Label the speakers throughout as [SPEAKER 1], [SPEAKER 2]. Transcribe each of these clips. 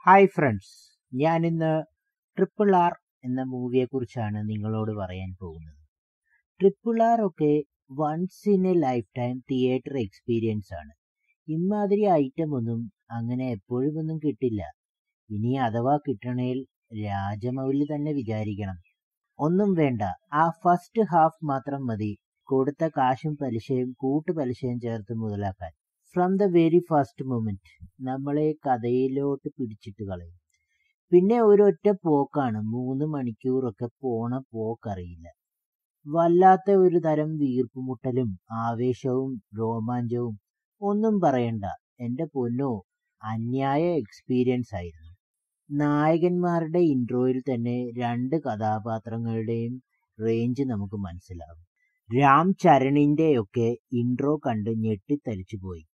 [SPEAKER 1] hi friends ഞാൻ ഇന്ന് triple R എന്ന മൂവിയെക്കുറിച്ചാണ് നിങ്ങളോട് പറയാൻ പോകുന്നത് ട്രിപ്പിൾ ആർ ഒക്കെ once in a lifetime theatre experience ആണ് ഇമാതിരി ഐറ്റം ഒന്നും അങ്ങനെ എപ്പോഴും ഒന്നും കിട്ടില്ല ഇനി അഥവാ കിട്ടണേൽ രാജമൗലി തന്നെ വിചാരിക്കണം ഒന്നും വേണ്ട ആ ഫസ്റ്റ് ഹാഫ് മാത്രം മതി കൊടുത്ത കാശും പലിശയും കൂട്ടുപലിശയും ചേർത്ത് മുതലാക്കാൻ from the very first moment നമ്മളെ കഥയിലോട്ട് പിടിച്ചിട്ട് കളയും പിന്നെ ഒരൊറ്റ പോക്കാണ് മൂന്ന് മണിക്കൂറൊക്കെ പോണ പോക്കറിയില്ല വല്ലാത്ത ഒരു തരം വീർപ്പുമുട്ടലും ആവേശവും രോമാഞ്ചവും ഒന്നും പറയണ്ട എൻ്റെ പൊന്നോ അന്യായ എക്സ്പീരിയൻസ് ആയിരുന്നു നായകന്മാരുടെ ഇൻട്രോയിൽ തന്നെ രണ്ട് കഥാപാത്രങ്ങളുടെയും റേഞ്ച് നമുക്ക് മനസ്സിലാവും രാം ചരണിൻ്റെയൊക്കെ ഇൻട്രോ കണ്ട് ഞെട്ടിത്തരിച്ചു പോയി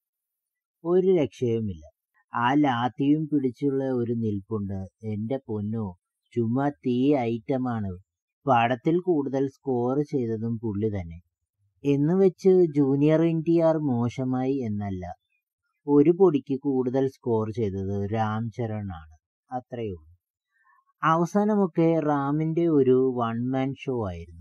[SPEAKER 1] ഒരു രക്ഷയുമില്ല ആ ലാത്തിയും പിടിച്ചുള്ള ഒരു നിൽപ്പുണ്ട് എൻ്റെ പൊന്നോ ചുമ്മാ തീ ഐറ്റമാണ് പടത്തിൽ കൂടുതൽ സ്കോർ ചെയ്തതും പുള്ളി തന്നെ എന്ന് വെച്ച് ജൂനിയർ എൻ ടി ആർ മോശമായി എന്നല്ല ഒരു പൊടിക്ക് കൂടുതൽ സ്കോർ ചെയ്തത് രാം ചരൺ ആണ് അത്രയേ ഉള്ളൂ അവസാനമൊക്കെ റാമിൻ്റെ ഒരു വൺ മാൻ ഷോ ആയിരുന്നു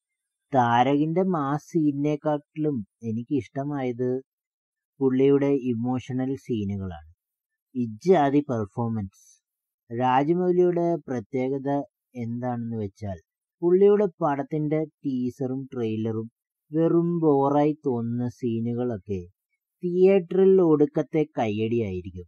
[SPEAKER 1] താരകിൻ്റെ മാസ് സീനിനെക്കാട്ടിലും എനിക്ക് ഇഷ്ടമായത് പുള്ളിയുടെ ഇമോഷണൽ സീനുകളാണ് ഇജ്ജാതി പെർഫോമൻസ് രാജമൗലിയുടെ പ്രത്യേകത എന്താണെന്ന് വെച്ചാൽ പുള്ളിയുടെ പടത്തിന്റെ ടീസറും ട്രെയിലറും വെറും ബോറായി തോന്നുന്ന സീനുകളൊക്കെ തിയേറ്ററിൽ ഒടുക്കത്തെ കയ്യടിയായിരിക്കും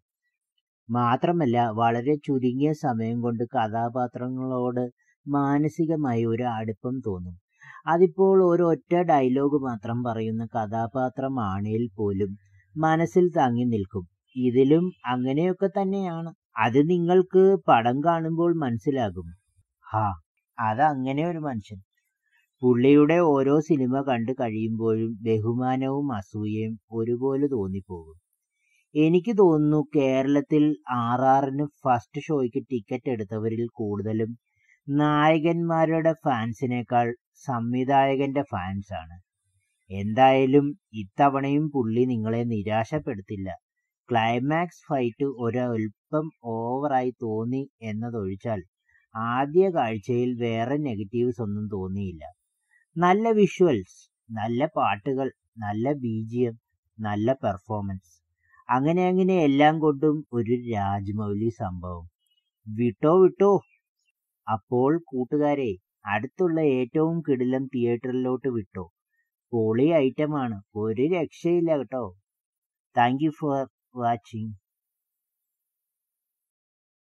[SPEAKER 1] മാത്രമല്ല വളരെ ചുരുങ്ങിയ സമയം കൊണ്ട് കഥാപാത്രങ്ങളോട് മാനസികമായി ഒരു അടുപ്പം തോന്നും അതിപ്പോൾ ഒരൊറ്റ ഡയലോഗ് മാത്രം പറയുന്ന കഥാപാത്രമാണേൽ പോലും മനസ്സിൽ തങ്ങി നിൽക്കും ഇതിലും അങ്ങനെയൊക്കെ തന്നെയാണ് അത് നിങ്ങൾക്ക് പടം കാണുമ്പോൾ മനസ്സിലാകും ഹാ അതങ്ങനെ ഒരു മനുഷ്യൻ പുള്ളിയുടെ ഓരോ സിനിമ കണ്ടു കഴിയുമ്പോഴും ബഹുമാനവും അസൂയയും ഒരുപോലെ തോന്നിപ്പോകും എനിക്ക് തോന്നുന്നു കേരളത്തിൽ ആർ ആറിന് ഫസ്റ്റ് ഷോയ്ക്ക് ടിക്കറ്റ് എടുത്തവരിൽ കൂടുതലും നായകന്മാരുടെ ഫാൻസിനേക്കാൾ സംവിധായകന്റെ ഫാൻസാണ് എന്തായാലും ഇത്തവണയും പുള്ളി നിങ്ങളെ നിരാശപ്പെടുത്തില്ല ക്ലൈമാക്സ് ഫൈറ്റ് ഒരൽപ്പം ഓവറായി തോന്നി എന്നതൊഴിച്ചാൽ ആദ്യ കാഴ്ചയിൽ വേറെ നെഗറ്റീവ്സ് ഒന്നും തോന്നിയില്ല നല്ല വിഷ്വൽസ് നല്ല പാട്ടുകൾ നല്ല ബീജിയം നല്ല പെർഫോമൻസ് അങ്ങനെ അങ്ങനെ എല്ലാം കൊണ്ടും ഒരു രാജ്മൗലി സംഭവം വിട്ടോ വിട്ടോ അപ്പോൾ കൂട്ടുകാരെ അടുത്തുള്ള ഏറ്റവും കിടിലം തിയേറ്ററിലോട്ട് വിട്ടോ പൊളി ഐറ്റമാണ് ഒരു രക്ഷയില്ല കേട്ടോ താങ്ക് യു ഫോർ വാച്ചിങ്